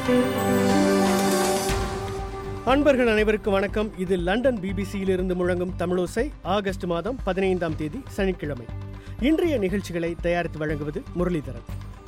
அன்பர்கள் அனைவருக்கும் வணக்கம் இது லண்டன் பிபிசியிலிருந்து முழங்கும் தமிழோசை ஆகஸ்ட் மாதம் பதினைந்தாம் தேதி சனிக்கிழமை இன்றைய நிகழ்ச்சிகளை தயாரித்து வழங்குவது முரளிதரன்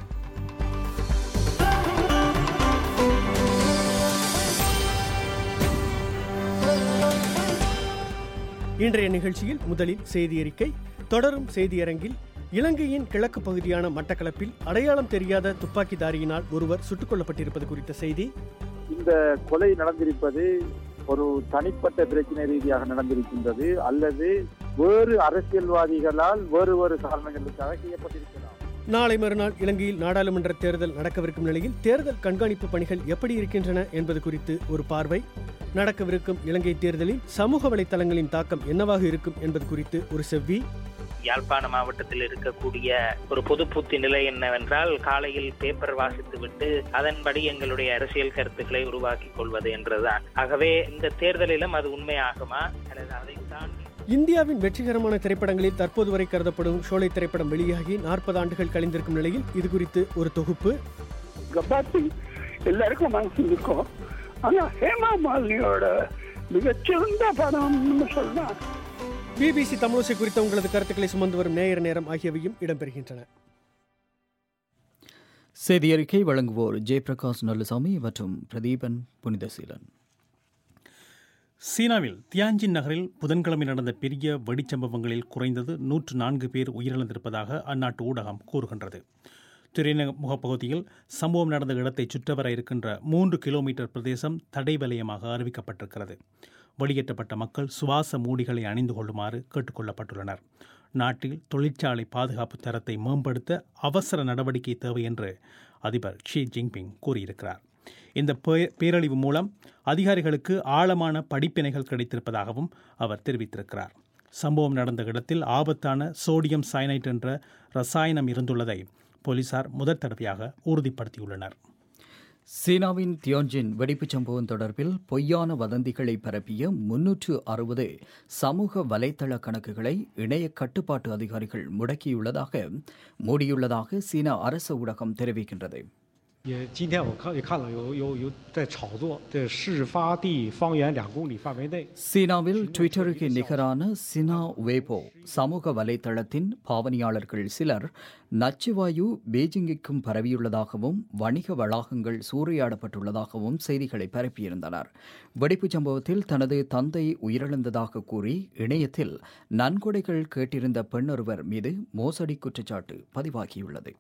இன்றைய நிகழ்ச்சியில் முதலில் செய்தி அறிக்கை தொடரும் செய்தியரங்கில் இலங்கையின் கிழக்கு பகுதியான மட்டக்களப்பில் அடையாளம் தெரியாத துப்பாக்கிதாரியினால் ஒருவர் சுட்டுக் கொல்லப்பட்டிருப்பது குறித்த செய்தி இந்த கொலை நடந்திருப்பது ஒரு தனிப்பட்ட பிரச்சனை ரீதியாக நடந்திருக்கின்றது அல்லது வேறு அரசியல்வாதிகளால் வேறு வேறு காரணங்களுக்காக செய்யப்பட்டிருக்கலாம் நாளை மறுநாள் இலங்கையில் நாடாளுமன்ற தேர்தல் நடக்கவிருக்கும் நிலையில் தேர்தல் கண்காணிப்பு பணிகள் எப்படி இருக்கின்றன என்பது குறித்து ஒரு பார்வை நடக்கவிருக்கும் இலங்கை தேர்தலில் சமூக வலைத்தளங்களின் தாக்கம் என்னவாக இருக்கும் என்பது குறித்து ஒரு செவ்வி யாழ்ப்பாண மாவட்டத்தில் இருக்கக்கூடிய ஒரு பொதுப்புத்தி நிலை என்னவென்றால் காலையில் பேப்பர் வாசித்துவிட்டு அதன்படி எங்களுடைய அரசியல் கருத்துக்களை உருவாக்கிக் கொள்வது என்றுதான் ஆகவே இந்த தேர்தலிலும் அது உண்மையாகுமா அல்லது அதை தாண்டி இந்தியாவின் வெற்றிகரமான திரைப்படங்களில் தற்போது வரை கருதப்படும் ஷோலை திரைப்படம் வெளியாகி நாற்பது ஆண்டுகள் கழிந்திருக்கும் நிலையில் இது குறித்து ஒரு தொகுப்பு கபாத்தி எல்லாருக்கும் மனசு இருக்கும் ஆனா ஹேமா மாலினியோட மிகச்சிறந்த படம்னு சொல்லலாம் பிபிசி தமிழோசை குறித்த உங்களது கருத்துக்களை சுமந்து வரும் நேயர் நேரம் ஆகியவையும் இடம்பெறுகின்றன செய்தி அறிக்கை வழங்குவோர் ஜெயபிரகாஷ் நல்லசாமி மற்றும் பிரதீபன் புனிதசீலன் சீனாவில் தியான்ஜின் நகரில் புதன்கிழமை நடந்த பெரிய வெடிச்சம்பவங்களில் குறைந்தது நூற்று நான்கு பேர் உயிரிழந்திருப்பதாக அந்நாட்டு ஊடகம் கூறுகின்றது துறைமுக பகுதியில் சம்பவம் நடந்த இடத்தை சுற்றவர இருக்கின்ற மூன்று கிலோமீட்டர் பிரதேசம் தடை வலயமாக அறிவிக்கப்பட்டிருக்கிறது வெளியேற்றப்பட்ட மக்கள் சுவாச மூடிகளை அணிந்து கொள்ளுமாறு கேட்டுக்கொள்ளப்பட்டுள்ளனர் நாட்டில் தொழிற்சாலை பாதுகாப்பு தரத்தை மேம்படுத்த அவசர நடவடிக்கை தேவை என்று அதிபர் ஷி ஜின்பிங் கூறியிருக்கிறார் இந்த பே- பேரழிவு மூலம் அதிகாரிகளுக்கு ஆழமான படிப்பினைகள் கிடைத்திருப்பதாகவும் அவர் தெரிவித்திருக்கிறார் சம்பவம் நடந்த இடத்தில் ஆபத்தான சோடியம் சயனைட் என்ற ரசாயனம் இருந்துள்ளதை போலீசார் முதற் தடவையாக உறுதிப்படுத்தியுள்ளனர் சீனாவின் தியோன்ஜின் வெடிப்புச் சம்பவம் தொடர்பில் பொய்யான வதந்திகளை பரப்பிய முன்னூற்று அறுபது சமூக வலைத்தள கணக்குகளை இணைய கட்டுப்பாட்டு அதிகாரிகள் முடக்கியுள்ளதாக மூடியுள்ளதாக சீனா அரசு ஊடகம் தெரிவிக்கின்றது 也今天我看也看了有有有在炒作，这事发地方圆两公里范围内， சீனாவில் ட்விட்டருக்கு நிகரான சினா வேபோ சமூக வலைத்தளத்தின் பாவனையாளர்கள் சிலர் நச்சுவாயு பீஜிங்கிற்கும் பரவியுள்ளதாகவும் வணிக வளாகங்கள் சூறையாடப்பட்டுள்ளதாகவும் செய்திகளை பரப்பியிருந்தனர் வெடிப்புச் சம்பவத்தில் தனது தந்தை உயிரிழந்ததாக கூறி இணையத்தில் நன்கொடைகள் கேட்டிருந்த பெண்ணொருவர் மீது மோசடி குற்றச்சாட்டு பதிவாகியுள்ளது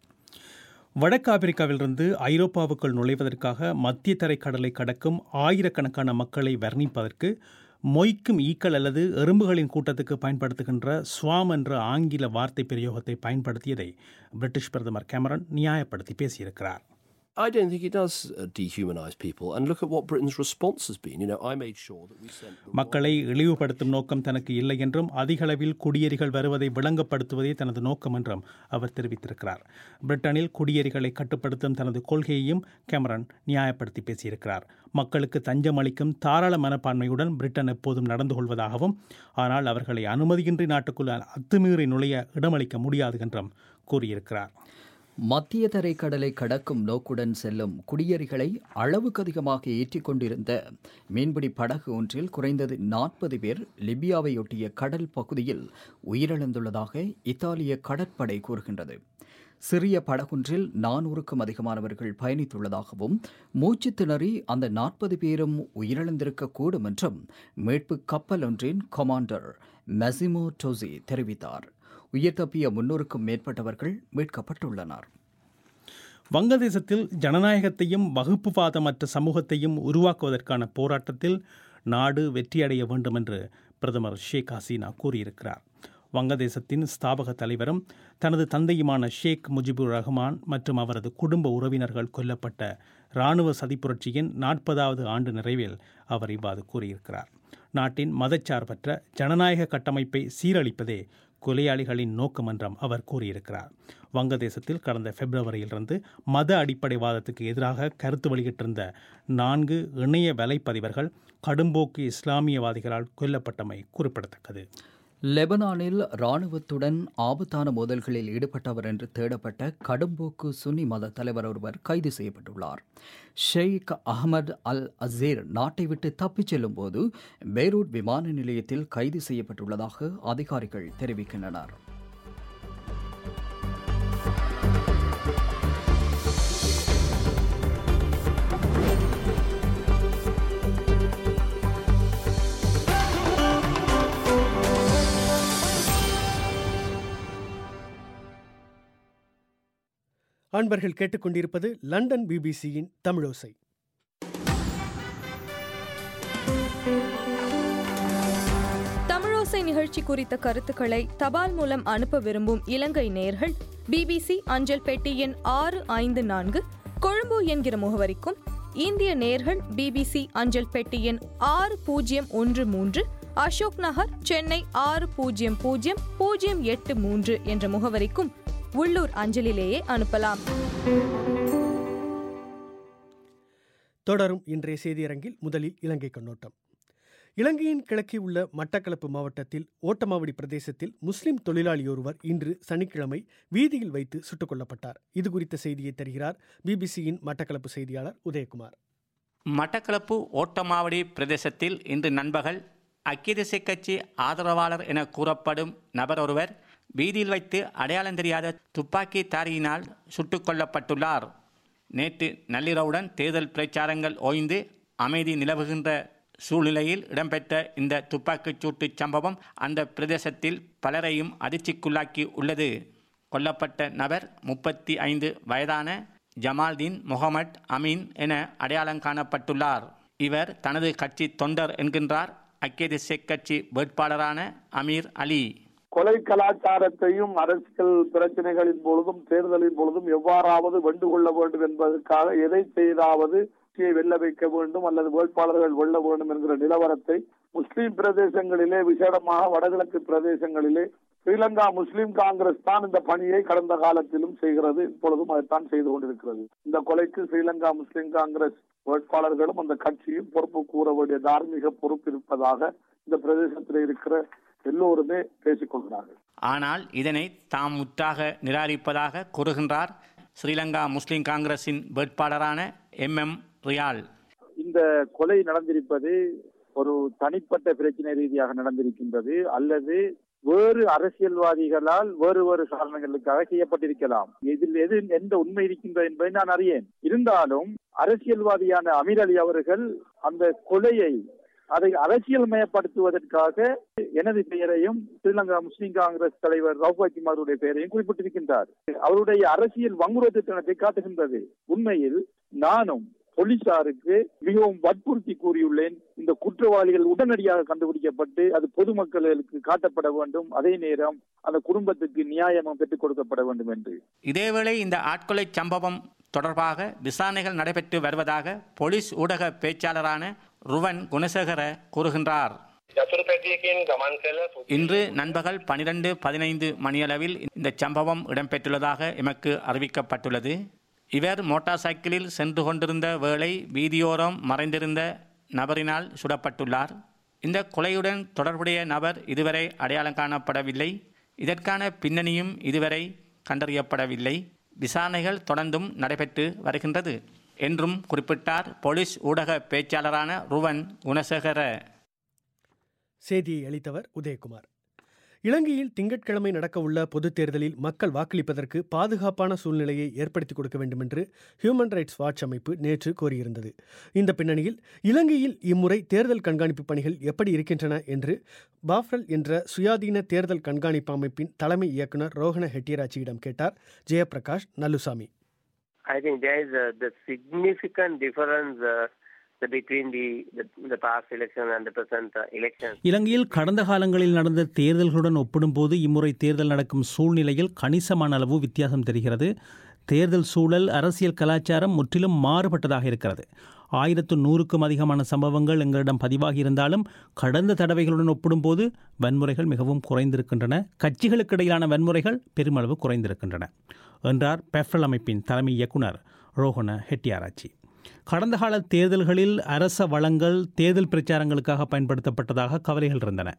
வடக்கு ஆப்பிரிக்காவிலிருந்து ஐரோப்பாவுக்குள் நுழைவதற்காக மத்திய தரைக்கடலை கடக்கும் ஆயிரக்கணக்கான மக்களை வர்ணிப்பதற்கு மொய்க்கும் ஈக்கள் அல்லது எறும்புகளின் கூட்டத்துக்கு பயன்படுத்துகின்ற ஸ்வாம் என்ற ஆங்கில வார்த்தை பிரயோகத்தை பயன்படுத்தியதை பிரிட்டிஷ் பிரதமர் கேமரன் நியாயப்படுத்தி பேசியிருக்கிறார் I don't think it does uh, dehumanise people. And look at what Britain's response has been. You know, I made sure that we sent. the மக்களை இழிவுபடுத்தும் நோக்கம் தனக்கு இல்லை என்றும் அதிக அளவில் குடியேறிகள் வருவதை விளங்கப்படுத்துவதே தனது நோக்கம் என்றும் அவர் தெரிவித்திருக்கிறார் பிரிட்டனில் குடியேறிகளை கட்டுப்படுத்தும் தனது கொள்கையையும் கேமரன் நியாயப்படுத்தி பேசியிருக்கிறார் மக்களுக்கு தஞ்சம் அளிக்கும் தாராள மனப்பான்மையுடன் பிரிட்டன் எப்போதும் நடந்து கொள்வதாகவும் ஆனால் அவர்களை அனுமதியின்றி நாட்டுக்குள் அத்துமீறி நுழைய இடமளிக்க முடியாது என்றும் கூறியிருக்கிறார் மத்திய தரைக்கடலை கடக்கும் நோக்குடன் செல்லும் குடியேறிகளை அளவுக்கு அதிகமாக ஏற்றிக் கொண்டிருந்த மீன்பிடி படகு ஒன்றில் குறைந்தது நாற்பது பேர் லிபியாவையொட்டிய கடல் பகுதியில் உயிரிழந்துள்ளதாக இத்தாலிய கடற்படை கூறுகின்றது சிறிய படகொன்றில் நானூறுக்கும் அதிகமானவர்கள் பயணித்துள்ளதாகவும் மூச்சு திணறி அந்த நாற்பது பேரும் உயிரிழந்திருக்கக்கூடும் என்றும் மீட்பு கப்பல் ஒன்றின் கமாண்டர் மெசிமோ டோசி தெரிவித்தார் உயிர் தப்பிய முன்னூறுக்கும் மேற்பட்டவர்கள் மீட்கப்பட்டுள்ளனர் வங்கதேசத்தில் ஜனநாயகத்தையும் வகுப்புவாதமற்ற சமூகத்தையும் உருவாக்குவதற்கான போராட்டத்தில் நாடு வெற்றியடைய வேண்டும் என்று பிரதமர் ஷேக் ஹசீனா கூறியிருக்கிறார் வங்கதேசத்தின் ஸ்தாபக தலைவரும் தனது தந்தையுமான ஷேக் முஜிபுர் ரஹ்மான் மற்றும் அவரது குடும்ப உறவினர்கள் கொல்லப்பட்ட இராணுவ சதிப்புரட்சியின் நாற்பதாவது ஆண்டு நிறைவில் அவர் இவ்வாறு கூறியிருக்கிறார் நாட்டின் மதச்சார்பற்ற ஜனநாயக கட்டமைப்பை சீரழிப்பதே கொலையாளிகளின் நோக்கம் என்றும் அவர் கூறியிருக்கிறார் வங்கதேசத்தில் கடந்த பிப்ரவரியிலிருந்து மத அடிப்படைவாதத்துக்கு எதிராக கருத்து வெளியிட்டிருந்த நான்கு இணைய வலைப்பதிவர்கள் கடும்போக்கு இஸ்லாமியவாதிகளால் கொல்லப்பட்டமை குறிப்பிடத்தக்கது லெபனானில் இராணுவத்துடன் ஆபத்தான மோதல்களில் ஈடுபட்டவர் என்று தேடப்பட்ட கடும்போக்கு சுன்னி மத தலைவர் ஒருவர் கைது செய்யப்பட்டுள்ளார் ஷெய்க் அகமது அல் அசீர் நாட்டை விட்டு தப்பிச் செல்லும் போது பெய்ரூட் விமான நிலையத்தில் கைது செய்யப்பட்டுள்ளதாக அதிகாரிகள் தெரிவிக்கின்றனர் அன்பர்கள் கேட்டுக்கொண்டிருப்பது லண்டன் பிபிசியின் தமிழோசை தமிழோசை நிகழ்ச்சி குறித்த கருத்துக்களை தபால் மூலம் அனுப்ப விரும்பும் இலங்கை நேயர்கள் பிபிசி அஞ்சல் பெட்டி எண் ஆறு ஐந்து நான்கு கொழும்பு என்கிற முகவரிக்கும் இந்திய நேயர்கள் பிபிசி அஞ்சல் பெட்டி எண் ஆறு பூஜ்ஜியம் ஒன்று மூன்று அசோக் நகர் சென்னை ஆறு பூஜ்ஜியம் பூஜ்ஜியம் பூஜ்ஜியம் எட்டு மூன்று என்ற முகவரிக்கும் உள்ளூர் அஞ்சலிலேயே அனுப்பலாம் தொடரும் இன்றைய செய்தியரங்கில் முதலில் இலங்கை கண்ணோட்டம் இலங்கையின் கிழக்கே உள்ள மட்டக்களப்பு மாவட்டத்தில் ஓட்டமாவடி பிரதேசத்தில் முஸ்லிம் தொழிலாளியொருவர் இன்று சனிக்கிழமை வீதியில் வைத்து சுட்டுக் கொல்லப்பட்டார் இது குறித்த செய்தியை தருகிறார் பிபிசியின் மட்டக்களப்பு செய்தியாளர் உதயகுமார் மட்டக்களப்பு ஓட்டமாவடி பிரதேசத்தில் இன்று நண்பகல் ஐக்கிய தேசிய கட்சி ஆதரவாளர் என கூறப்படும் நபர் ஒருவர் வீதியில் வைத்து அடையாளம் தெரியாத துப்பாக்கி தாரியினால் சுட்டுக் கொல்லப்பட்டுள்ளார் நேற்று நள்ளிரவுடன் தேர்தல் பிரச்சாரங்கள் ஓய்ந்து அமைதி நிலவுகின்ற சூழ்நிலையில் இடம்பெற்ற இந்த துப்பாக்கிச் சூட்டு சம்பவம் அந்த பிரதேசத்தில் பலரையும் அதிர்ச்சிக்குள்ளாக்கி உள்ளது கொல்லப்பட்ட நபர் முப்பத்தி ஐந்து வயதான ஜமால்தீன் முகமட் அமீன் என அடையாளம் காணப்பட்டுள்ளார் இவர் தனது கட்சி தொண்டர் என்கின்றார் ஐக்கிய தேசிய கட்சி வேட்பாளரான அமீர் அலி கொலை கலாச்சாரத்தையும் அரசியல் பிரச்சனைகளின் பொழுதும் தேர்தலின் பொழுதும் எவ்வாறாவது வெண்டு கொள்ள வேண்டும் என்பதற்காக எதை செய்தாவது கட்சியை வெல்ல வைக்க வேண்டும் அல்லது வேட்பாளர்கள் வெல்ல வேண்டும் என்கிற நிலவரத்தை முஸ்லிம் பிரதேசங்களிலே விசேடமாக வடகிழக்கு பிரதேசங்களிலே ஸ்ரீலங்கா முஸ்லிம் காங்கிரஸ் தான் இந்த பணியை கடந்த காலத்திலும் செய்கிறது இப்பொழுதும் அதைத்தான் செய்து கொண்டிருக்கிறது இந்த கொலைக்கு ஸ்ரீலங்கா முஸ்லிம் காங்கிரஸ் வேட்பாளர்களும் அந்த கட்சியும் பொறுப்பு கூற வேண்டிய தார்மீக பொறுப்பு இருப்பதாக இந்த பிரதேசத்தில் இருக்கிற எல்லோருமே பேசிக் கொள்கிறார்கள் ஆனால் இதனை தாம் முற்றாக நிராகரிப்பதாக கூறுகின்றார் ஸ்ரீலங்கா முஸ்லிம் காங்கிரசின் வேட்பாளரான எம் எம் ரியால் இந்த கொலை நடந்திருப்பது ஒரு தனிப்பட்ட பிரச்சனை ரீதியாக நடந்திருக்கின்றது அல்லது வேறு அரசியல்வாதிகளால் வேறு வேறு காரணங்களுக்காக செய்யப்பட்டிருக்கலாம் இதில் எது எந்த உண்மை இருக்கின்றது என்பதை நான் அறியேன் இருந்தாலும் அரசியல்வாதியான அமீர் அலி அவர்கள் அந்த கொலையை அதை அரசியல் மயப்படுத்துவதற்காக எனது பெயரையும் ஸ்ரீலங்கா முஸ்லிம் காங்கிரஸ் தலைவர் ரவுபாக்கிமாருடைய பெயரையும் குறிப்பிட்டிருக்கின்றார் அவருடைய அரசியல் வங்குரோத்தனத்தை காட்டுகின்றது உண்மையில் நானும் போலீசாருக்கு மிகவும் வற்புறுத்தி கூறியுள்ளேன் இந்த குற்றவாளிகள் உடனடியாக கண்டுபிடிக்கப்பட்டு அது பொதுமக்களுக்கு காட்டப்பட வேண்டும் அதே நேரம் அந்த குடும்பத்துக்கு நியாயமும் பெற்றுக் கொடுக்கப்பட வேண்டும் என்று இதேவேளை இந்த ஆட்கொலை சம்பவம் தொடர்பாக விசாரணைகள் நடைபெற்று வருவதாக போலீஸ் ஊடக பேச்சாளரான ருவன் குணசேகர கூறுகின்றார் இன்று நண்பகல் பனிரெண்டு பதினைந்து மணியளவில் இந்த சம்பவம் இடம்பெற்றுள்ளதாக எமக்கு அறிவிக்கப்பட்டுள்ளது இவர் மோட்டார் சைக்கிளில் சென்று கொண்டிருந்த வேளை வீதியோரம் மறைந்திருந்த நபரினால் சுடப்பட்டுள்ளார் இந்த கொலையுடன் தொடர்புடைய நபர் இதுவரை அடையாளம் காணப்படவில்லை இதற்கான பின்னணியும் இதுவரை கண்டறியப்படவில்லை விசாரணைகள் தொடர்ந்தும் நடைபெற்று வருகின்றது என்றும் குறிப்பிட்டார் போலீஸ் ஊடக பேச்சாளரான ருவன் குணசேகர செய்தியை அளித்தவர் உதயகுமார் இலங்கையில் திங்கட்கிழமை நடக்கவுள்ள பொதுத் தேர்தலில் மக்கள் வாக்களிப்பதற்கு பாதுகாப்பான சூழ்நிலையை ஏற்படுத்தி கொடுக்க வேண்டும் என்று ஹியூமன் ரைட்ஸ் வாட்ச் அமைப்பு நேற்று கோரியிருந்தது இந்த பின்னணியில் இலங்கையில் இம்முறை தேர்தல் கண்காணிப்பு பணிகள் எப்படி இருக்கின்றன என்று பாஃப்ரல் என்ற சுயாதீன தேர்தல் கண்காணிப்பு அமைப்பின் தலைமை இயக்குநர் ரோஹன ஹெட்டியராச்சியிடம் கேட்டார் Jayaprakash Nallusamy I think there is a, the significant difference uh, the, between the, the the past election and the present uh, election. இலங்கையில் கடந்த காலங்களில் நடந்த தேர்தல்களுடன் ஒப்பிடும்போது இம்முறை தேர்தல் நடக்கும் சூழ்நிலையில் கணிசமான அளவு வித்தியாசம் தெரிகிறது தேர்தல் சூழல் அரசியல் கலாச்சாரம் முற்றிலும் மாறுபட்டதாக இருக்கிறது ஆயிரத்து நூறுக்கும் அதிகமான சம்பவங்கள் எங்களிடம் பதிவாகி இருந்தாலும் கடந்த தடவைகளுடன் ஒப்பிடும்போது வன்முறைகள் மிகவும் குறைந்திருக்கின்றன கட்சிகளுக்கு இடையிலான வன்முறைகள் பெருமளவு குறைந்திருக்கின்றன என்றார் பெஃப்ரல் அமைப்பின் தலைமை இயக்குனர் ரோஹன ஹெட்டியாராச்சி கடந்த கால தேர்தல்களில் அரச வளங்கள் தேர்தல் பிரச்சாரங்களுக்காக பயன்படுத்தப்பட்டதாக கவலைகள் இருந்தன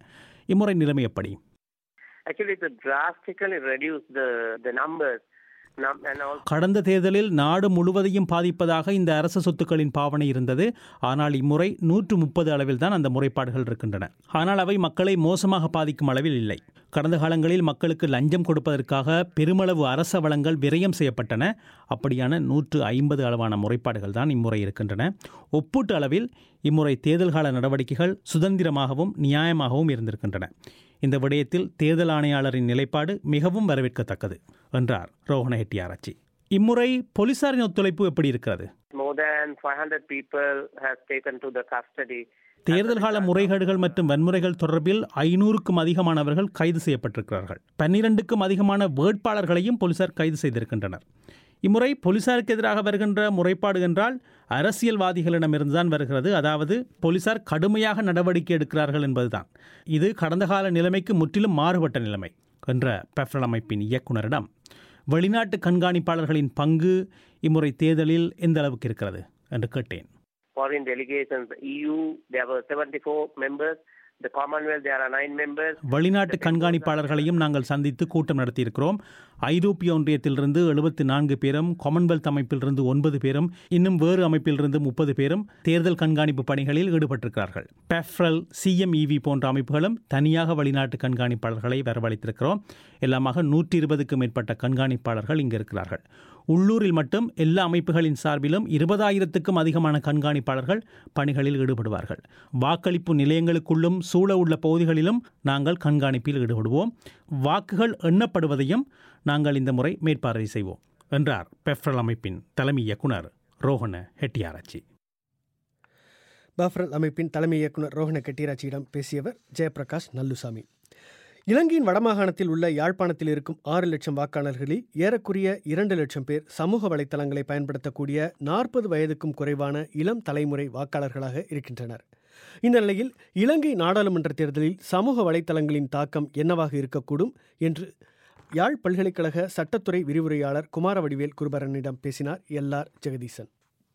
இம்முறை நிலைமை எப்படி Actually, to drastically reduce the, the numbers. Num- and also கடந்த தேர்தலில் நாடு முழுவதையும் பாதிப்பதாக இந்த அரசு சொத்துக்களின் பாவனை இருந்தது ஆனால் இம்முறை நூற்று முப்பது அளவில் தான் அந்த முறைப்பாடுகள் இருக்கின்றன ஆனால் அவை மக்களை மோசமாக பாதிக்கும் அளவில் இல்லை கடந்த காலங்களில் மக்களுக்கு லஞ்சம் கொடுப்பதற்காக பெருமளவு அரச வளங்கள் விரயம் செய்யப்பட்டன அப்படியான நூற்று ஐம்பது அளவான முறைப்பாடுகள் தான் இம்முறை இருக்கின்றன ஒப்பீட்டு அளவில் இம்முறை தேர்தல் கால நடவடிக்கைகள் சுதந்திரமாகவும் நியாயமாகவும் இருந்திருக்கின்றன இந்த விடயத்தில் தேர்தல் ஆணையாளரின் நிலைப்பாடு மிகவும் வரவேற்கத்தக்கது என்றார் ரோஹண ஹெட்டியாராச்சி இம்முறை போலீசாரின் ஒத்துழைப்பு எப்படி இருக்கிறது more than 500 people have taken to the custody. தேர்தல் கால முறைகேடுகள் மற்றும் வன்முறைகள் தொடர்பில் ஐநூறுக்கும் அதிகமானவர்கள் கைது செய்யப்பட்டிருக்கிறார்கள் பன்னிரண்டுக்கும் அதிகமான வேட்பாளர்களையும் போலீசார் கைது செய்திருக்கின்றனர் இம்முறை போலீசாருக்கு எதிராக வருகின்ற முறைப்பாடு என்றால் அரசியல்வாதிகளிடமிருந்துதான் வருகிறது அதாவது போலீசார் கடுமையாக நடவடிக்கை எடுக்கிறார்கள் என்பதுதான் இது கடந்த கால நிலைமைக்கு முற்றிலும் மாறுபட்ட நிலைமை என்ற பெஃப்ரல் அமைப்பின் இயக்குனரிடம் வெளிநாட்டு கண்காணிப்பாளர்களின் பங்கு இம்முறை தேர்தலில் எந்த அளவுக்கு இருக்கிறது என்று கேட்டேன் Foreign delegations, the EU, there were 74 members. The Commonwealth, there are nine members. வெளிநாட்டு கண்காணிப்பாளர்களையும் நாங்கள் சந்தித்து கூட்டம் நடத்தியிருக்கிறோம் ஐரோப்பிய ஒன்றியத்திலிருந்து எழுபத்தி நான்கு பேரும் காமன்வெல்த் அமைப்பிலிருந்து ஒன்பது பேரும் இன்னும் வேறு அமைப்பிலிருந்து முப்பது பேரும் தேர்தல் கண்காணிப்பு பணிகளில் ஈடுபட்டிருக்கிறார்கள் பெஃப்ரல் சிஎம்இவி போன்ற அமைப்புகளும் தனியாக வெளிநாட்டு கண்காணிப்பாளர்களை வரவழைத்திருக்கிறோம் எல்லாமாக நூற்றி இருபதுக்கும் மேற்பட்ட கண்காணிப்பாளர்கள் இங்கு இருக்கிறார்கள் உள்ளூரில் மட்டும் எல்லா அமைப்புகளின் சார்பிலும் இருபதாயிரத்துக்கும் அதிகமான கண்காணிப்பாளர்கள் பணிகளில் ஈடுபடுவார்கள் வாக்களிப்பு நிலையங்களுக்குள்ளும் சூழ உள்ள பகுதிகளிலும் நாங்கள் கண்காணிப்பில் ஈடுபடுவோம் வாக்குகள் எண்ணப்படுவதையும் நாங்கள் இந்த முறை மேற்பார்வை செய்வோம் என்றார் பெஃப்ரல் அமைப்பின் தலைமை இயக்குனர் ரோஹண ஹெட்டியாராச்சி பஃப்ரல் அமைப்பின் தலைமை இயக்குனர் ரோஹண கெட்டிராச்சியிடம் பேசியவர் ஜெயபிரகாஷ் நல்லுசாமி இலங்கையின் வடமாகாணத்தில் உள்ள யாழ்ப்பாணத்தில் இருக்கும் ஆறு லட்சம் வாக்காளர்களில் ஏறக்குறைய இரண்டு லட்சம் பேர் சமூக வலைத்தளங்களை பயன்படுத்தக்கூடிய நாற்பது வயதுக்கும் குறைவான இளம் தலைமுறை வாக்காளர்களாக இருக்கின்றனர் இந்த நிலையில் இலங்கை நாடாளுமன்ற தேர்தலில் சமூக வலைத்தளங்களின் தாக்கம் என்னவாக இருக்கக்கூடும் என்று யாழ் பல்கலைக்கழக சட்டத்துறை விரிவுரையாளர் குமாரவடிவேல் குருபரனிடம் பேசினார் எல் ஆர் ஜெகதீசன்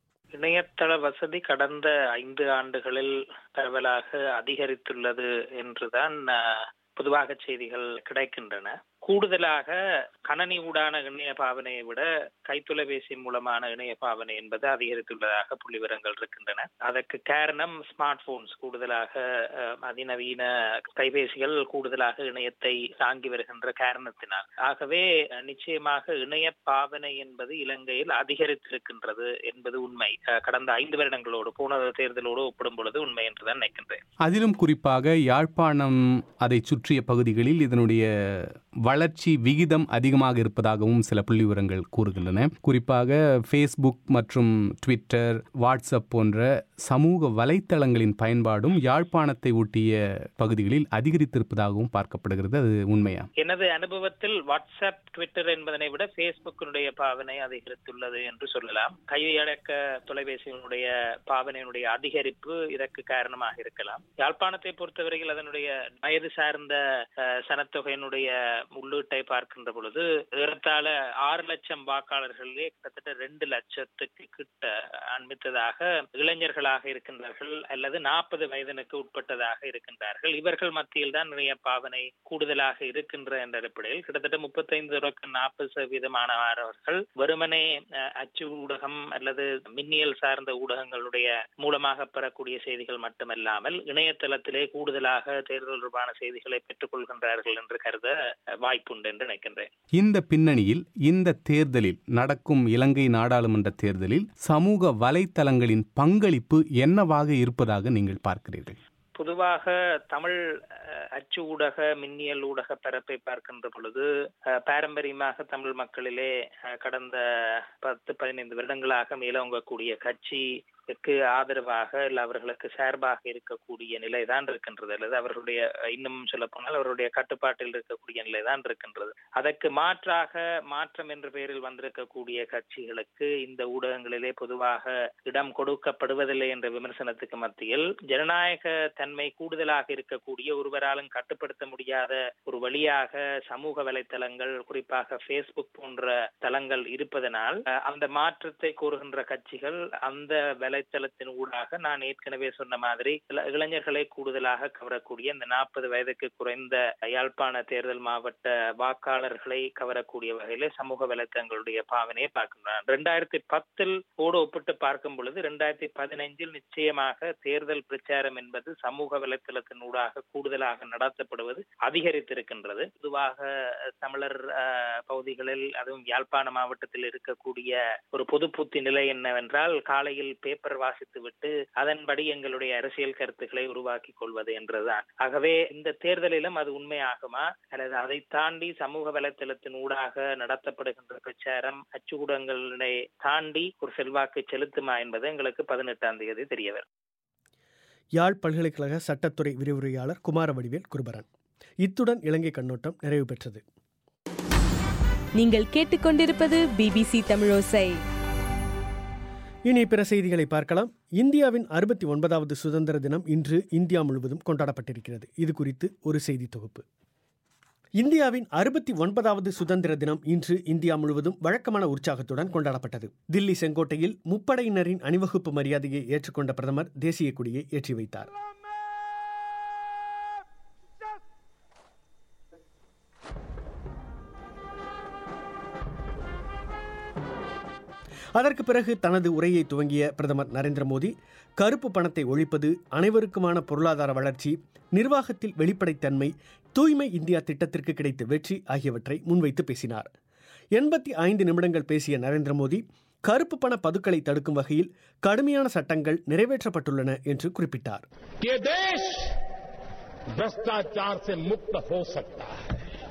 இணையதள வசதி கடந்த ஐந்து ஆண்டுகளில் பரவலாக அதிகரித்துள்ளது என்றுதான் அஹ், பொதுவாக செய்திகள் கிடைக்கின்றன கூடுதலாக கணனி ஊடான இணைய பாவனையை விட கைத்தொலைபேசி மூலமான இணைய பாவனை என்பது அதிகரித்துள்ளதாக புள்ளிவிவரங்கள் இருக்கின்றன அதற்கு காரணம் ஸ்மார்ட் போன்ஸ் கூடுதலாக அஹ், அதிநவீன கைபேசிகள் கூடுதலாக இணையத்தை தாங்கி வருகின்ற காரணத்தினால் ஆகவே அஹ், நிச்சயமாக இணைய பாவனை என்பது இலங்கையில் அதிகரித்திருக்கின்றது என்பது உண்மை அஹ், கடந்த ஐந்து வருடங்களோடு போன தேர்தலோடு ஒப்பிடும் பொழுது உண்மை என்றுதான் நினைக்கின்றேன் அதிலும் குறிப்பாக யாழ்ப்பாணம் அதை சுற்றிய பகுதிகளில் இதனுடைய வளர்ச்சி விகிதம் அதிகமாக இருப்பதாகவும் சில புள்ளி விவரங்கள் கூறுகின்றன குறிப்பாக ஃபேஸ்புக் மற்றும் ட்விட்டர் வாட்ஸ்அப் போன்ற சமூக வலைத்தளங்களின் பயன்பாடும் யாழ்ப்பாணத்தை ஒட்டிய பகுதிகளில் அதிகரித்திருப்பதாகவும் பார்க்கப்படுகிறது அது உண்மையா எனது அனுபவத்தில் வாட்ஸ்அப் ட்விட்டர் என்பதனை விட பேஸ்புக்கினுடைய பாவனை அதிகரித்துள்ளது என்று சொல்லலாம் கையடக்க தொலைபேசியினுடைய பாவனையினுடைய அதிகரிப்பு இதற்கு காரணமாக இருக்கலாம் யாழ்ப்பாணத்தை பொறுத்தவரையில் அதனுடைய வயது சார்ந்த அஹ், சனத்தொகையினுடைய உள்ளீட்டை பார்க்கின்ற பொழுது ஏறத்தாழ ஆறு லட்சம் வாக்காளர்களிலே கிட்டத்தட்ட ரெண்டு லட்சத்துக்கு கிட்ட அண்மித்ததாக இளைஞர்களாக இருக்கின்றார்கள் அல்லது நாற்பது வயதினுக்கு உட்பட்டதாக இருக்கின்றார்கள் இவர்கள் மத்தியில் தான் நிறைய பாவனை கூடுதலாக இருக்கின்ற என்ற அடிப்படையில் கிட்டத்தட்ட முப்பத்தைந்து தொடக்கம் நாற்பது சதவீதமானவர்கள் வெறுமனே அஹ், அச்சு ஊடகம் அல்லது மின்னியல் சார்ந்த ஊடகங்களுடைய மூலமாக பெறக்கூடிய செய்திகள் மட்டுமல்லாமல் இணையதளத்திலே கூடுதலாக தேர்தல் தொடர்பான செய்திகளை பெற்றுக் கொள்கின்றார்கள் என்று கருத அஹ், வாய்ப்புண்டு என்று நினைக்கின்றேன் இந்த பின்னணியில் இந்த தேர்தலில் நடக்கும் இலங்கை நாடாளுமன்ற தேர்தலில் சமூக வலைத்தளங்களின் பங்களிப்பு என்னவாக இருப்பதாக நீங்கள் பார்க்கிறீர்கள் பொதுவாக தமிழ் அஹ், அச்சு ஊடக மின்னியல் ஊடக பரப்பை பார்க்கின்ற பொழுது அஹ், பாரம்பரியமாக தமிழ் மக்களிலே அஹ், கடந்த பத்து பதினைந்து வருடங்களாக மேலோங்கக்கூடிய கட்சிக்கு ஆதரவாக இல்ல அவர்களுக்கு சார்பாக இருக்கக்கூடிய நிலைதான் இருக்கின்றது அல்லது அவர்களுடைய இன்னும் சொல்ல போனால் அவருடைய கட்டுப்பாட்டில் இருக்கக்கூடிய நிலைதான் இருக்கின்றது அதற்கு மாற்றாக மாற்றம் என்ற பெயரில் வந்திருக்கக்கூடிய கட்சிகளுக்கு இந்த ஊடகங்களிலே பொதுவாக இடம் கொடுக்கப்படுவதில்லை என்ற விமர்சனத்துக்கு மத்தியில் ஜனநாயக தன்மை கூடுதலாக இருக்கக்கூடிய ஒருவராலும் கட்டுப்படுத்த முடியாத ஒரு வழியாக சமூக வலைத்தளங்கள் குறிப்பாக ஃபேஸ்புக் போன்ற தளங்கள் இருப்பதனால் அஹ், அந்த மாற்றத்தை கோருகின்ற கட்சிகள் அந்த வலைத்தளத்தின் ஊடாக நான் ஏற்கனவே சொன்ன மாதிரி இள- இளைஞர்களை கூடுதலாக கவரக்கூடிய இந்த நாற்பது வயதுக்கு குறைந்த யாழ்ப்பாண தேர்தல் மாவட்ட வாக்காளர்களை கவரக்கூடிய வகையில சமூக வலைத்தளங்களுடைய பாவனையை பார்க்கின்றோம் ரெண்டாயிரத்தி பத்தில் ஓடு ஒப்பிட்டு பார்க்கும் பொழுது ரெண்டாயிரத்தி பதினைஞ்சில் நிச்சயமாக தேர்தல் பிரச்சாரம் என்பது சமூக வலைத்தளத்தின் ஊடாக கூடுதலாக நடத்தப்படுவது அதிகரித்திருக்கின்றது பொதுவாக அஹ், தமிழர் அஹ், பகுதிகளில் அதுவும் யாழ்ப்பாண மாவட்டத்தில் இருக்கக்கூடிய ஒரு பொது புத்தி நிலை என்னவென்றால் காலையில் பேப்பர் வாசித்துவிட்டு அதன்படி எங்களுடைய அரசியல் கருத்துக்களை உருவாக்கிக் கொள்வது என்றுதான் ஆகவே இந்த தேர்தலிலும் அது உண்மையாகுமா அல்லது அதை தாண்டி சமூக வலைத்தளத்தின் ஊடாக நடத்தப்படுகின்ற பிரச்சாரம் அச்சுக்கூடங்களை தாண்டி ஒரு செல்வாக்கு செலுத்துமா என்பது எங்களுக்கு பதினெட்டாம் தேதி தெரிய வரும் யாழ் பல்கலைக்கழக சட்டத்துறை விரிவுரையாளர் குமாரவடிவேல் குருபரன் இத்துடன் இலங்கை கண்ணோட்டம் நிறைவு பெற்றது நீங்கள் கேட்டுக்கொண்டிருப்பது பிபிசி தமிழோசை இனி பிற செய்திகளை பார்க்கலாம் இந்தியாவின் அறுபத்தி ஒன்பதாவது சுதந்திர தினம் இன்று இந்தியா முழுவதும் கொண்டாடப்பட்டிருக்கிறது இது குறித்து ஒரு செய்தி தொகுப்பு இந்தியாவின் அறுபத்தி ஒன்பதாவது சுதந்திர தினம் இன்று இந்தியா முழுவதும் வழக்கமான உற்சாகத்துடன் கொண்டாடப்பட்டது தில்லி செங்கோட்டையில் முப்படையினரின் அணிவகுப்பு மரியாதையை ஏற்றுக்கொண்ட பிரதமர் தேசிய கொடியை ஏற்றி வைத்தார் அதற்கு பிறகு தனது உரையை துவங்கிய பிரதமர் நரேந்திர மோடி கருப்பு பணத்தை ஒழிப்பது அனைவருக்குமான பொருளாதார வளர்ச்சி நிர்வாகத்தில் வெளிப்படைத்தன்மை தூய்மை இந்தியா திட்டத்திற்கு கிடைத்த வெற்றி ஆகியவற்றை முன்வைத்து பேசினார் எண்பத்தி ஐந்து நிமிடங்கள் பேசிய நரேந்திர மோடி கருப்பு பண பதுக்களை தடுக்கும் வகையில் கடுமையான சட்டங்கள் நிறைவேற்றப்பட்டுள்ளன என்று குறிப்பிட்டார் ये देश भ्रष्टाचार से मुक्त हो सकता है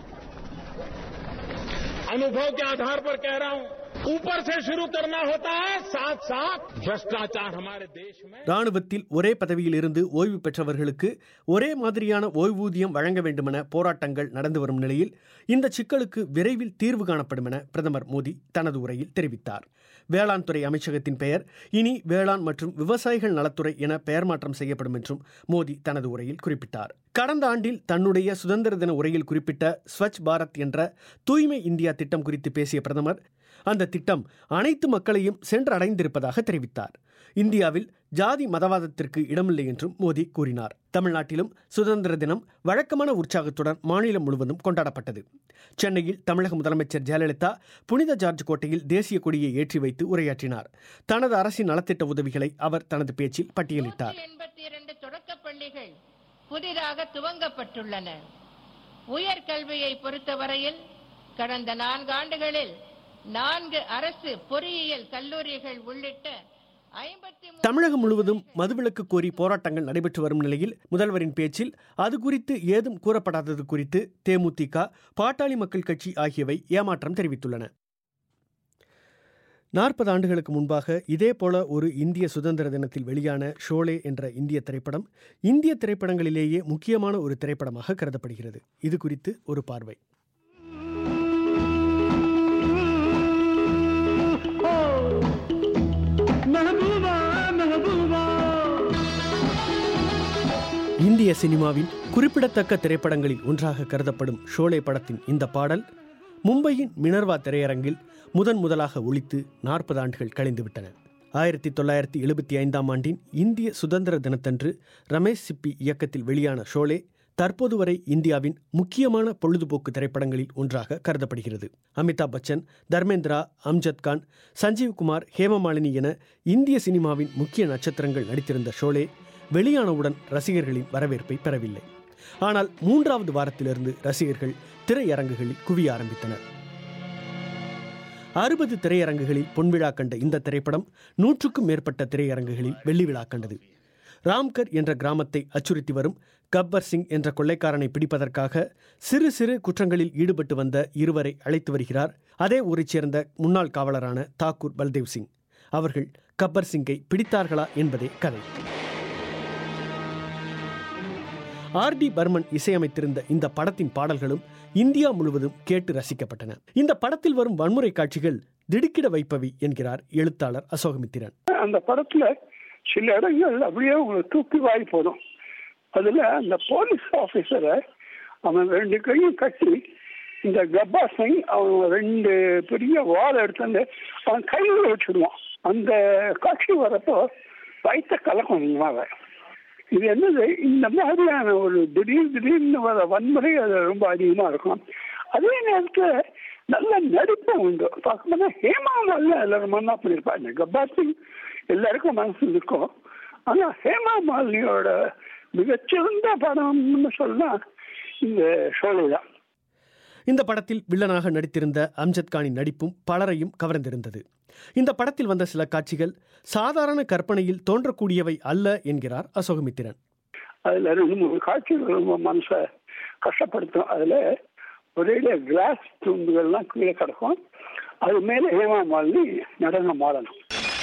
अनुभव के आधार पर कह रहा हूं ऊपर से शुरू करना होता है साथ साथ भ्रष्टाचार हमारे देश में ராணுவத்தில் ஒரே பதவியில் இருந்து ஓய்வு பெற்றவர்களுக்கு ஒரே மாதிரியான ஓய்வூதியம் வழங்க வேண்டுமென போராட்டங்கள் நடந்து வரும் நிலையில் இந்த சிக்கலுக்கு விரைவில் தீர்வு காணப்படும் என பிரதமர் மோடி தனது உரையில் தெரிவித்தார் வேளாண் துறை அமைச்சகத்தின் பெயர் இனி வேளாண் மற்றும் விவசாயிகள் நலத்துறை என பெயர் மாற்றம் செய்யப்படும் என்றும் மோடி தனது உரையில் குறிப்பிட்டார் கடந்த ஆண்டில் தன்னுடைய சுதந்திர தின உரையில் குறிப்பிட்ட ஸ்வச் பாரத் என்ற தூய்மை இந்தியா திட்டம் குறித்து பேசிய பிரதமர் அந்த திட்டம் அனைத்து மக்களையும் சென்றடைந்திருப்பதாக தெரிவித்தார் இந்தியாவில் ஜாதி மதவாதத்திற்கு இடமில்லை என்றும் மோடி கூறினார் தமிழ்நாட்டிலும் சுதந்திர தினம் வழக்கமான உற்சாகத்துடன் மாநிலம் முழுவதும் கொண்டாடப்பட்டது சென்னையில் தமிழக முதலமைச்சர் ஜெயலலிதா புனித ஜார்ஜ் கோட்டையில் தேசிய கொடியை ஏற்றி வைத்து உரையாற்றினார் தனது அரசின் நலத்திட்ட உதவிகளை அவர் தனது பேச்சில் பட்டியலிட்டார் எண்பத்தி இரண்டு தொடக்கப் பள்ளிகள் புதிதாக துவங்கப்பட்டுள்ளன உயர்கல்வியை பொறுத்தவரையில் கடந்த நான்கு ஆண்டுகளில் நான்கு அரசு பொறியியல் கல்லூரிகள் உள்ளிட்ட ஐம்பத்தி தமிழகம் முழுவதும் மதுவிலக்கு கோரி போராட்டங்கள் நடைபெற்று வரும் நிலையில் முதல்வரின் பேச்சில் அது குறித்து ஏதும் கூறப்படாதது குறித்து தேமுதிக பாட்டாளி மக்கள் கட்சி ஆகியவை ஏமாற்றம் தெரிவித்துள்ளன நாற்பது ஆண்டுகளுக்கு முன்பாக இதேபோல ஒரு இந்திய சுதந்திர தினத்தில் வெளியான ஷோலே என்ற இந்திய திரைப்படம் இந்திய திரைப்படங்களிலேயே முக்கியமான ஒரு திரைப்படமாக கருதப்படுகிறது இது குறித்து ஒரு பார்வை महबूबा महबूबा இந்திய சினிமாவின் குறிப்பிடத்தக்க திரைப்படங்களில் ஒன்றாக கருதப்படும் ஷோலே படத்தின் இந்த பாடல் மும்பையின் மினர்வா திரையரங்கில் முதன் முதலாக ஒலித்து நாற்பது ஆண்டுகள் கழிந்துவிட்டன ஆயிரத்தி தொள்ளாயிரத்தி எழுபத்தி ஐந்தாம் ஆண்டின் இந்திய சுதந்திர தினத்தன்று ரமேஷ் சிப்பி இயக்கத்தில் வெளியான ஷோலே தற்போது வரை இந்தியாவின் முக்கியமான பொழுதுபோக்கு திரைப்படங்களில் ஒன்றாக கருதப்படுகிறது அமிதாப் பச்சன் தர்மேந்திரா அம்ஜத் கான் சஞ்சீவ் குமார் ஹேமமாலினி என இந்திய சினிமாவின் முக்கிய நட்சத்திரங்கள் நடித்திருந்த ஷோலே வெளியானவுடன் ரசிகர்களின் வரவேற்பை பெறவில்லை ஆனால் மூன்றாவது வாரத்திலிருந்து ரசிகர்கள் திரையரங்குகளில் குவிய ஆரம்பித்தனர் அறுபது திரையரங்குகளில் பொன்விழா கண்ட இந்த திரைப்படம் நூற்றுக்கும் மேற்பட்ட திரையரங்குகளில் வெள்ளி விழா கண்டது ராம்கர் என்ற கிராமத்தை அச்சுறுத்தி வரும் கப்பர் சிங் என்ற கொள்ளைக்காரனை பிடிப்பதற்காக சிறு சிறு குற்றங்களில் ஈடுபட்டு வந்த இருவரை அழைத்து வருகிறார் அதே ஊரைச் சேர்ந்த முன்னாள் காவலரான தாக்கூர் பல்தேவ் சிங் அவர்கள் கப்பர் சிங்கை பிடித்தார்களா என்பதே கதை ஆர் டி பர்மன் இசையமைத்திருந்த இந்த படத்தின் பாடல்களும் இந்தியா முழுவதும் கேட்டு ரசிக்கப்பட்டன இந்த படத்தில் வரும் வன்முறை காட்சிகள் திடுக்கிட வைப்பவை என்கிறார் எழுத்தாளர் அசோகமித்திரன் அந்த படத்துல சில இடங்கள் அப்படியே உங்களுக்கு தூக்கி வாய் போடும் அதுல அந்த போலீஸ் ஆபீசரை அவன் ரெண்டு கையும் கட்டி இந்த கப்பா சிங் அவன் ரெண்டு பெரிய வாழை எடுத்து அவன் கையில் வச்சிடுவான் அந்த காட்சி வரப்போ வயிற்ற கலக்கம் அதிகமாக இது என்னது இந்த மாதிரியான ஒரு திடீர் திடீர்னு வர வன்முறை அது ரொம்ப அதிகமா இருக்கும் அதே நேரத்தில் நல்ல நடிப்பு உண்டு பார்க்கும்போது ஹேமா நல்ல எல்லாரும் மன்னா பண்ணியிருப்பாங்க கப்பார் சிங் எல்லாருக்கும் மனசு இருக்கும் ஆனா ஹேமா மாலினியோட மிகச்சிறந்த படம்னு சொன்னா இந்த ஷோலை தான் இந்த படத்தில் வில்லனாக நடித்திருந்த அம்ஜத் கானின் நடிப்பும் பலரையும் கவர்ந்திருந்தது இந்த படத்தில் வந்த சில காட்சிகள் சாதாரண கற்பனையில் தோன்றக்கூடியவை அல்ல என்கிறார் அசோகமித்திரன் அதுல ரெண்டு மூணு காட்சிகள் ரொம்ப மனசை கஷ்டப்படுத்தும் அதுல ஒரேடிய கிளாஸ் துண்டுகள்லாம் கீழே கிடக்கும் அது மேல ஹேமா மாலினி நடனம் ஆடணும்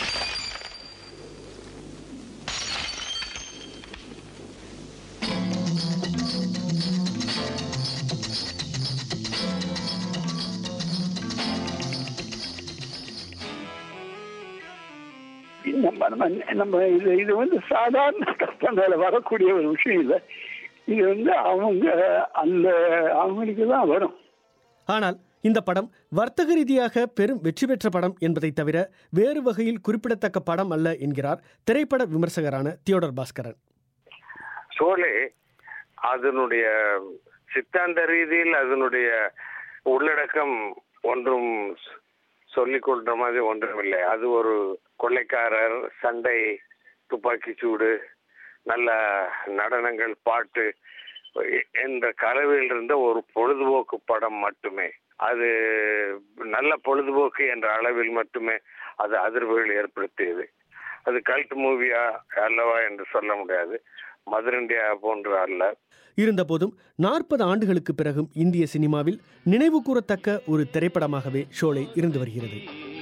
நம்ம நம்ம நம்ம இது இது வந்து சாதாரண கற்பனையில வரக்கூடிய ஒரு விஷயம் இல்லை இது வந்து அவங்க அந்த அவங்களுக்கு தான் வரும் ஆனால் இந்த படம் வர்த்தக ரீதியாக பெரும் வெற்றி பெற்ற படம் என்பதை தவிர வேறு வகையில் குறிப்பிடத்தக்க படம் அல்ல என்கிறார் திரைப்பட விமர்சகரான தியோடர் பாஸ்கரன் சோலே அதனுடைய சித்தாந்த ரீதியில் அதனுடைய உள்ளடக்கம் ஒன்றும் சொல்லிக் கொள்ற மாதிரி ஒன்றும் இல்லை அது ஒரு கொள்ளைக்காரர் சண்டை துப்பாக்கி சூடு நல்ல நடனங்கள் பாட்டு என்ற கலவையில் இருந்த ஒரு பொழுதுபோக்கு படம் மட்டுமே அது நல்ல பொழுதுபோக்கு என்ற அளவில் மட்டுமே அது அதிர்வுகள் ஏற்படுத்தியது அது கல்ட் மூவியா அல்லவா என்று சொல்ல முடியாது மதர் இந்தியா போன்று அல்ல இருந்தபோதும் நாற்பது ஆண்டுகளுக்கு பிறகும் இந்திய சினிமாவில் நினைவு கூறத்தக்க ஒரு திரைப்படமாகவே ஷோலே இருந்து வருகிறது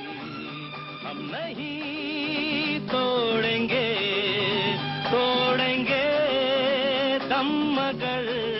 तोड़ेंगे तोड़ेंगे दम मगर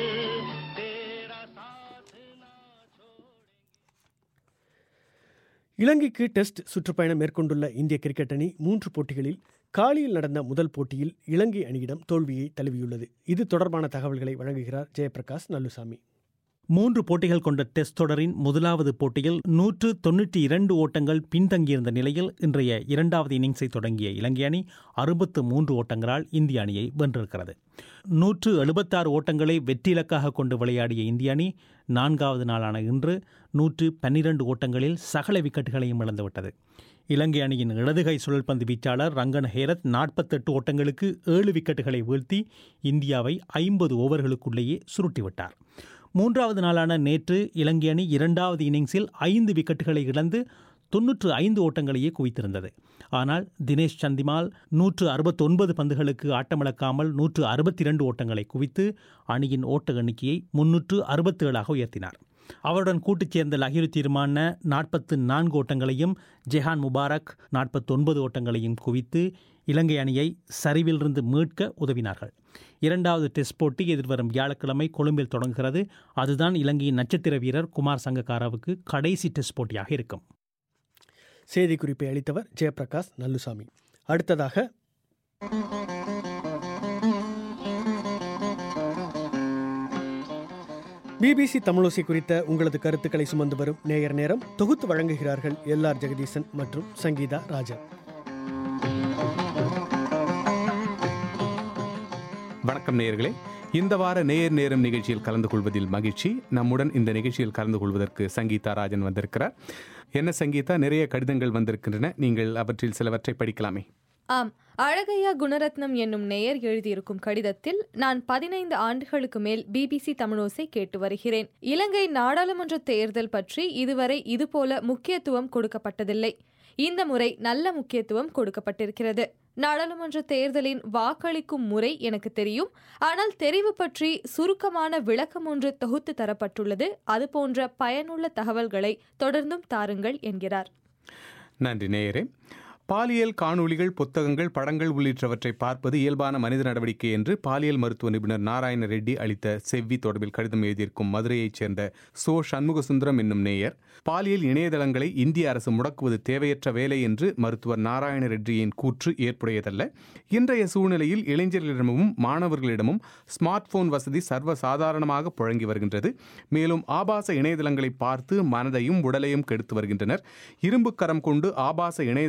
இலங்கைக்கு டெஸ்ட் சுற்றுப்பயணம் மேற்கொண்டுள்ள இந்திய கிரிக்கெட் அணி மூன்று போட்டிகளில் காலியில் நடந்த முதல் போட்டியில் இலங்கை அணியிடம் தோல்வியை தழுவியுள்ளது இது தொடர்பான தகவல்களை வழங்குகிறார் ஜெயபிரகாஷ் நல்லுசாமி மூன்று போட்டிகள் கொண்ட டெஸ்ட் தொடரின் முதலாவது போட்டியில் நூற்று தொன்னூற்றி இரண்டு ஓட்டங்கள் பின்தங்கியிருந்த நிலையில் இன்றைய இரண்டாவது இன்னிங்ஸை தொடங்கிய இலங்கை அணி அறுபத்து மூன்று ஓட்டங்களால் இந்திய அணியை வென்றிருக்கிறது நூற்று எழுபத்தாறு ஓட்டங்களை வெற்றி இலக்காக கொண்டு விளையாடிய இந்திய அணி நான்காவது நாளான இன்று நூற்று பன்னிரண்டு ஓட்டங்களில் சகல விக்கெட்டுகளையும் இழந்துவிட்டது இலங்கை அணியின் இடதுகை சுழல்பந்து வீச்சாளர் ரங்கன் ஹேரத் நாற்பத்தெட்டு ஓட்டங்களுக்கு ஏழு விக்கெட்டுகளை வீழ்த்தி இந்தியாவை ஐம்பது ஓவர்களுக்குள்ளேயே சுருட்டிவிட்டார் மூன்றாவது நாளான நேற்று இலங்கை அணி இரண்டாவது இன்னிங்ஸில் ஐந்து விக்கெட்டுகளை இழந்து தொன்னூற்று ஐந்து ஓட்டங்களையே குவித்திருந்தது ஆனால் தினேஷ் சந்திமால் நூற்று அறுபத்தொன்பது பந்துகளுக்கு ஆட்டமிழக்காமல் நூற்று அறுபத்தி இரண்டு ஓட்டங்களை குவித்து அணியின் ஓட்ட எண்ணிக்கையை முன்னூற்று அறுபத்தேழாக உயர்த்தினார் அவருடன் கூட்டுச் சேர்ந்த லஹிரு தீர்மான நாற்பத்து நான்கு ஓட்டங்களையும் ஜெஹான் முபாரக் நாற்பத்தொன்பது ஓட்டங்களையும் குவித்து இலங்கை அணியை சரிவிலிருந்து மீட்க உதவினார்கள் இரண்டாவது டெஸ்ட் போட்டி எதிர்வரும் வியாழக்கிழமை கொழும்பில் தொடங்குகிறது அதுதான் இலங்கையின் நட்சத்திர வீரர் குமார் சங்கக்காராவுக்கு கடைசி டெஸ்ட் போட்டியாக இருக்கும் செய்திக்குறிப்பை அளித்தவர் ஜெயபிரகாஷ் நல்லுசாமி அடுத்ததாக பிபிசி தமிழோசை குறித்த உங்களது கருத்துக்களை சுமந்து வரும் நேயர் நேரம் தொகுத்து வழங்குகிறார்கள் எல் ஆர் ஜெகதீசன் மற்றும் சங்கீதா ராஜா வணக்கம் நேயர்களே இந்த வார நேயர் நேரம் நிகழ்ச்சியில் கலந்து கொள்வதில் மகிழ்ச்சி நம்முடன் இந்த நிகழ்ச்சியில் கலந்து கொள்வதற்கு சங்கீதா ராஜன் வந்திருக்கிறார் என்ன சங்கீதா நிறைய கடிதங்கள் வந்திருக்கின்றன நீங்கள் அவற்றில் சிலவற்றை படிக்கலாமே ஆம் அழகையா குணரத்னம் என்னும் நேயர் எழுதியிருக்கும் கடிதத்தில் நான் பதினைந்து ஆண்டுகளுக்கு மேல் பிபிசி தமிழோசை கேட்டு வருகிறேன் இலங்கை நாடாளுமன்ற தேர்தல் பற்றி இதுவரை இதுபோல முக்கியத்துவம் கொடுக்கப்பட்டதில்லை இந்த முறை நல்ல முக்கியத்துவம் கொடுக்கப்பட்டிருக்கிறது நாடாளுமன்ற தேர்தலின் வாக்களிக்கும் முறை எனக்கு தெரியும் ஆனால் தெரிவு பற்றி சுருக்கமான விளக்கம் ஒன்று தொகுத்து தரப்பட்டுள்ளது அதுபோன்ற பயனுள்ள தகவல்களை தொடர்ந்தும் தாருங்கள் என்கிறார் நன்றி நேயரே பாலியல் காணொளிகள் புத்தகங்கள் படங்கள் உள்ளிட்டவற்றை பார்ப்பது இயல்பான மனித நடவடிக்கை என்று பாலியல் மருத்துவ நிபுணர் நாராயண ரெட்டி அளித்த செவ்வி தொடர்பில் கடிதம் எழுதியிருக்கும் மதுரையைச் சேர்ந்த சோ சண்முகசுந்தரம் என்னும் நேயர் பாலியல் இணையதளங்களை இந்திய அரசு முடக்குவது தேவையற்ற வேலை என்று மருத்துவர் நாராயண ரெட்டியின் கூற்று ஏற்புடையதல்ல இன்றைய சூழ்நிலையில் இளைஞர்களிடமும் மாணவர்களிடமும் ஸ்மார்ட் போன் வசதி சர்வ சாதாரணமாக புழங்கி வருகின்றது மேலும் ஆபாச இணையதளங்களை பார்த்து மனதையும் உடலையும் கெடுத்து வருகின்றனர் இரும்பு கரம் கொண்டு ஆபாச இணையதளங்களை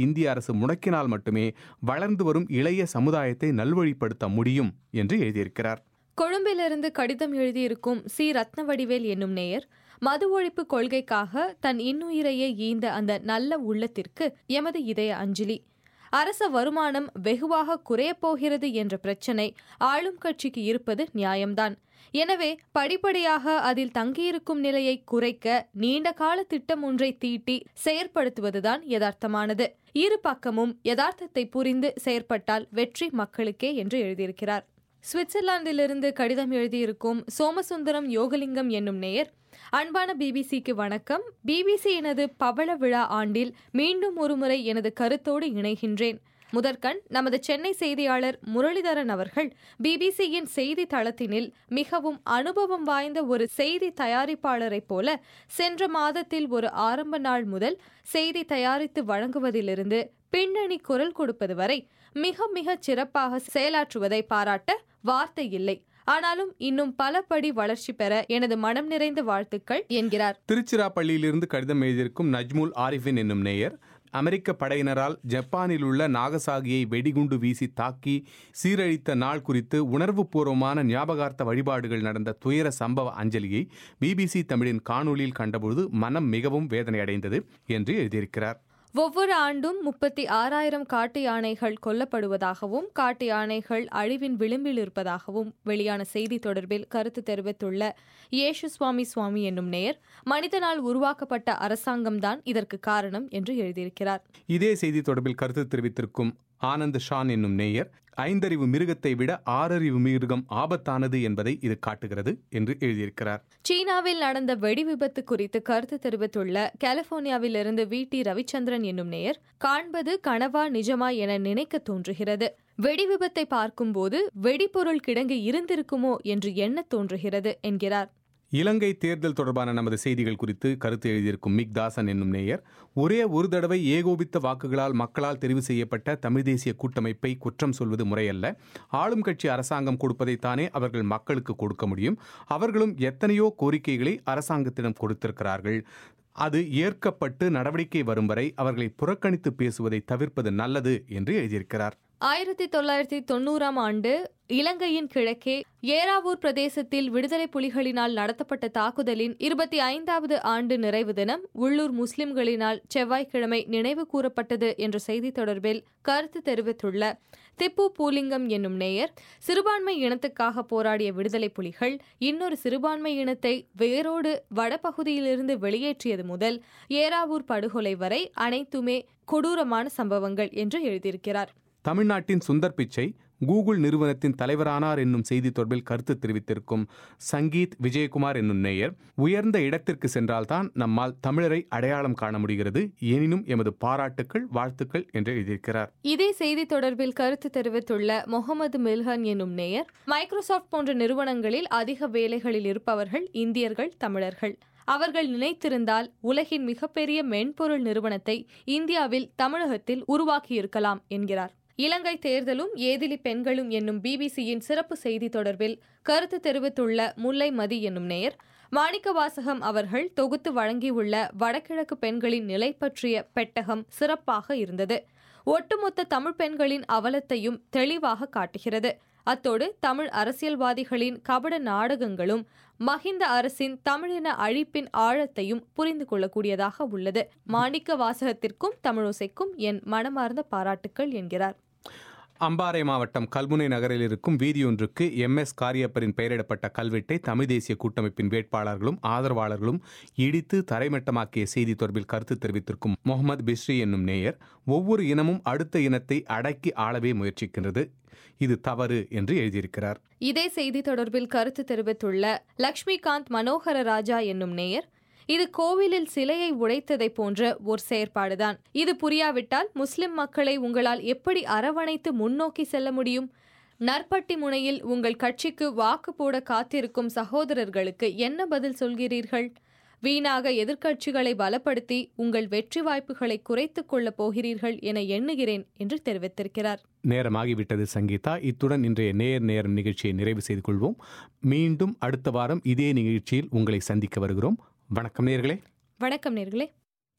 இந்திய அரசு முடக்கினால் மட்டுமே வளர்ந்து வரும் இளைய சமுதாயத்தை நல்வழிப்படுத்த முடியும் என்று எழுதியிருக்கிறார் கொழும்பிலிருந்து கடிதம் எழுதியிருக்கும் சி ரத்னவடிவேல் என்னும் நேயர் மது ஒழிப்பு கொள்கைக்காக தன் இன்னுயிரையே ஈந்த அந்த நல்ல உள்ளத்திற்கு எமது இதய அஞ்சலி அரச வருமானம் வெகுவாக குறையப் போகிறது என்ற பிரச்சினை ஆளும் கட்சிக்கு இருப்பது நியாயம்தான் எனவே படிப்படியாக அதில் தங்கியிருக்கும் நிலையை குறைக்க நீண்ட கால திட்டம் ஒன்றை தீட்டி செயற்படுத்துவதுதான் யதார்த்தமானது இரு பக்கமும் யதார்த்தத்தை புரிந்து செயற்பட்டால் வெற்றி மக்களுக்கே என்று எழுதியிருக்கிறார் சுவிட்சர்லாந்திலிருந்து கடிதம் எழுதியிருக்கும் சோமசுந்தரம் யோகலிங்கம் என்னும் நேயர் அன்பான பிபிசிக்கு வணக்கம் பிபிசி எனது பவள விழா ஆண்டில் மீண்டும் ஒருமுறை எனது கருத்தோடு இணைகின்றேன் முதற்கண் நமது சென்னை செய்தியாளர் முரளிதரன் அவர்கள் பிபிசியின் செய்தி தளத்தினில் மிகவும் அனுபவம் வாய்ந்த ஒரு செய்தி தயாரிப்பாளரைப் போல சென்ற மாதத்தில் ஒரு ஆரம்ப நாள் முதல் செய்தி தயாரித்து வழங்குவதிலிருந்து பின்னணி குரல் கொடுப்பது வரை மிக மிக சிறப்பாக செயலாற்றுவதை பாராட்ட வார்த்தை இல்லை ஆனாலும் இன்னும் பல படி வளர்ச்சி பெற எனது மனம் நிறைந்த வாழ்த்துக்கள் என்கிறார் திருச்சிராப்பள்ளியிலிருந்து கடிதம் எழுதியிருக்கும் நஜ்முல் ஆரிஃபின் என்னும் நேயர் அமெரிக்க படையினரால் ஜப்பானில் உள்ள நாகசாகியை வெடிகுண்டு வீசி தாக்கி சீரழித்த நாள் குறித்து உணர்வுபூர்வமான ஞாபகார்த்த வழிபாடுகள் நடந்த துயர சம்பவ அஞ்சலியை பிபிசி தமிழின் காணொளியில் கண்டபொழுது மனம் மிகவும் வேதனையடைந்தது என்று எழுதியிருக்கிறார் ஒவ்வொரு ஆண்டும் முப்பத்தி ஆறாயிரம் காட்டு யானைகள் கொல்லப்படுவதாகவும் காட்டு யானைகள் அழிவின் விளிம்பில் இருப்பதாகவும் வெளியான செய்தி தொடர்பில் கருத்து தெரிவித்துள்ள இயேசு சுவாமி சுவாமி என்னும் நேர் மனிதனால் உருவாக்கப்பட்ட அரசாங்கம்தான் இதற்கு காரணம் என்று எழுதியிருக்கிறார் இதே செய்தி தொடர்பில் கருத்து தெரிவித்திருக்கும் ஆனந்த் ஷான் என்னும் நேயர் ஐந்தறிவு மிருகத்தை விட ஆறறிவு மிருகம் ஆபத்தானது என்பதை இது காட்டுகிறது என்று எழுதியிருக்கிறார் சீனாவில் நடந்த வெடி விபத்து குறித்து கருத்து தெரிவித்துள்ள கலிபோர்னியாவிலிருந்து வி டி ரவிச்சந்திரன் என்னும் நேயர் காண்பது கனவா நிஜமா என நினைக்க தோன்றுகிறது வெடி விபத்தை பார்க்கும்போது வெடிபொருள் கிடங்கு இருந்திருக்குமோ என்று எண்ண தோன்றுகிறது என்கிறார் இலங்கை தேர்தல் தொடர்பான நமது செய்திகள் குறித்து கருத்து எழுதியிருக்கும் மிக் தாசன் என்னும் நேயர் ஒரே ஒரு தடவை ஏகோபித்த வாக்குகளால் மக்களால் தெரிவு செய்யப்பட்ட தமிழ் தேசிய கூட்டமைப்பை குற்றம் சொல்வது முறையல்ல ஆளும் கட்சி அரசாங்கம் கொடுப்பதைத்தானே அவர்கள் மக்களுக்கு கொடுக்க முடியும் அவர்களும் எத்தனையோ கோரிக்கைகளை அரசாங்கத்திடம் கொடுத்திருக்கிறார்கள் அது ஏற்கப்பட்டு நடவடிக்கை வரும் வரை அவர்களை புறக்கணித்து பேசுவதை தவிர்ப்பது நல்லது என்று எழுதியிருக்கிறார் ஆயிரத்தி தொள்ளாயிரத்தி தொண்ணூறாம் ஆண்டு இலங்கையின் கிழக்கே ஏராவூர் பிரதேசத்தில் விடுதலை புலிகளினால் நடத்தப்பட்ட தாக்குதலின் இருபத்தி ஐந்தாவது ஆண்டு நிறைவு தினம் உள்ளூர் முஸ்லிம்களினால் செவ்வாய்க்கிழமை நினைவு கூறப்பட்டது என்ற செய்தி தொடர்பில் கருத்து தெரிவித்துள்ள திப்பு பூலிங்கம் என்னும் நேயர் சிறுபான்மை இனத்துக்காக போராடிய விடுதலை புலிகள் இன்னொரு சிறுபான்மை இனத்தை வேரோடு வடபகுதியிலிருந்து வெளியேற்றியது முதல் ஏராவூர் படுகொலை வரை அனைத்துமே கொடூரமான சம்பவங்கள் என்று எழுதியிருக்கிறார் தமிழ்நாட்டின் சுந்தர் பிச்சை கூகுள் நிறுவனத்தின் தலைவரானார் என்னும் செய்தி தொடர்பில் கருத்து தெரிவித்திருக்கும் சங்கீத் விஜயகுமார் என்னும் நேயர் உயர்ந்த இடத்திற்கு சென்றால்தான் நம்மால் தமிழரை அடையாளம் காண முடிகிறது எனினும் எமது பாராட்டுக்கள் வாழ்த்துக்கள் என்று எழுதியிருக்கிறார் இதே செய்தி தொடர்பில் கருத்து தெரிவித்துள்ள முகமது மில்ஹன் என்னும் நேயர் மைக்ரோசாப்ட் போன்ற நிறுவனங்களில் அதிக வேலைகளில் இருப்பவர்கள் இந்தியர்கள் தமிழர்கள் அவர்கள் நினைத்திருந்தால் உலகின் மிகப்பெரிய மென்பொருள் நிறுவனத்தை இந்தியாவில் தமிழகத்தில் உருவாக்கியிருக்கலாம் என்கிறார் இலங்கை தேர்தலும் ஏதிலி பெண்களும் என்னும் பிபிசியின் சிறப்பு செய்தி தொடர்பில் கருத்து தெரிவித்துள்ள முல்லை மதி என்னும் நேயர் மாணிக்க வாசகம் அவர்கள் தொகுத்து வழங்கியுள்ள வடகிழக்கு பெண்களின் நிலை பற்றிய பெட்டகம் சிறப்பாக இருந்தது ஒட்டுமொத்த தமிழ் பெண்களின் அவலத்தையும் தெளிவாக காட்டுகிறது அத்தோடு தமிழ் அரசியல்வாதிகளின் கபட நாடகங்களும் மஹிந்த அரசின் தமிழின அழிப்பின் ஆழத்தையும் புரிந்து கொள்ளக்கூடியதாக உள்ளது மாணிக்க வாசகத்திற்கும் தமிழோசைக்கும் என் மனமார்ந்த பாராட்டுக்கள் என்கிறார் அம்பாறை மாவட்டம் கல்முனை நகரில் இருக்கும் வீதியொன்றுக்கு எம் எஸ் காரியப்பரின் பெயரிடப்பட்ட கல்வெட்டை தமிழ் தேசிய கூட்டமைப்பின் வேட்பாளர்களும் ஆதரவாளர்களும் இடித்து தரைமட்டமாக்கிய செய்தி தொடர்பில் கருத்து தெரிவித்திருக்கும் முகமது பிஸ்ரி என்னும் நேயர் ஒவ்வொரு இனமும் அடுத்த இனத்தை அடக்கி ஆளவே முயற்சிக்கின்றது இது தவறு என்று எழுதியிருக்கிறார் இதே செய்தி தொடர்பில் கருத்து தெரிவித்துள்ள லக்ஷ்மிகாந்த் மனோகர ராஜா என்னும் நேயர் இது கோவிலில் சிலையை உடைத்ததை போன்ற ஒரு செயற்பாடுதான் இது புரியாவிட்டால் முஸ்லிம் மக்களை உங்களால் எப்படி அரவணைத்து முன்னோக்கி செல்ல முடியும் நற்பட்டி முனையில் உங்கள் கட்சிக்கு வாக்கு போட காத்திருக்கும் சகோதரர்களுக்கு என்ன பதில் சொல்கிறீர்கள் வீணாக எதிர்க்கட்சிகளை பலப்படுத்தி உங்கள் வெற்றி வாய்ப்புகளை குறைத்துக் கொள்ளப் போகிறீர்கள் என எண்ணுகிறேன் என்று தெரிவித்திருக்கிறார் நேரமாகிவிட்டது சங்கீதா இத்துடன் இன்றைய நேர் நேரம் நிகழ்ச்சியை நிறைவு செய்து கொள்வோம் மீண்டும் அடுத்த வாரம் இதே நிகழ்ச்சியில் உங்களை சந்திக்க வருகிறோம் வணக்கம் நேர்களே வணக்கம் நேர்களே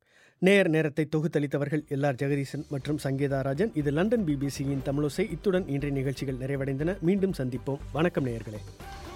நேர் நேரத்தை தொகுத்தளித்தவர்கள் எல்ஆர் ஜெகதீசன் மற்றும் சங்கீதா ராஜன் இது லண்டன் பிபிசியின் தமிழோசை இத்துடன் இன்றைய நிகழ்ச்சிகள் நிறைவடைந்தன மீண்டும் சந்திப்போம் வணக்கம் நேயர்களே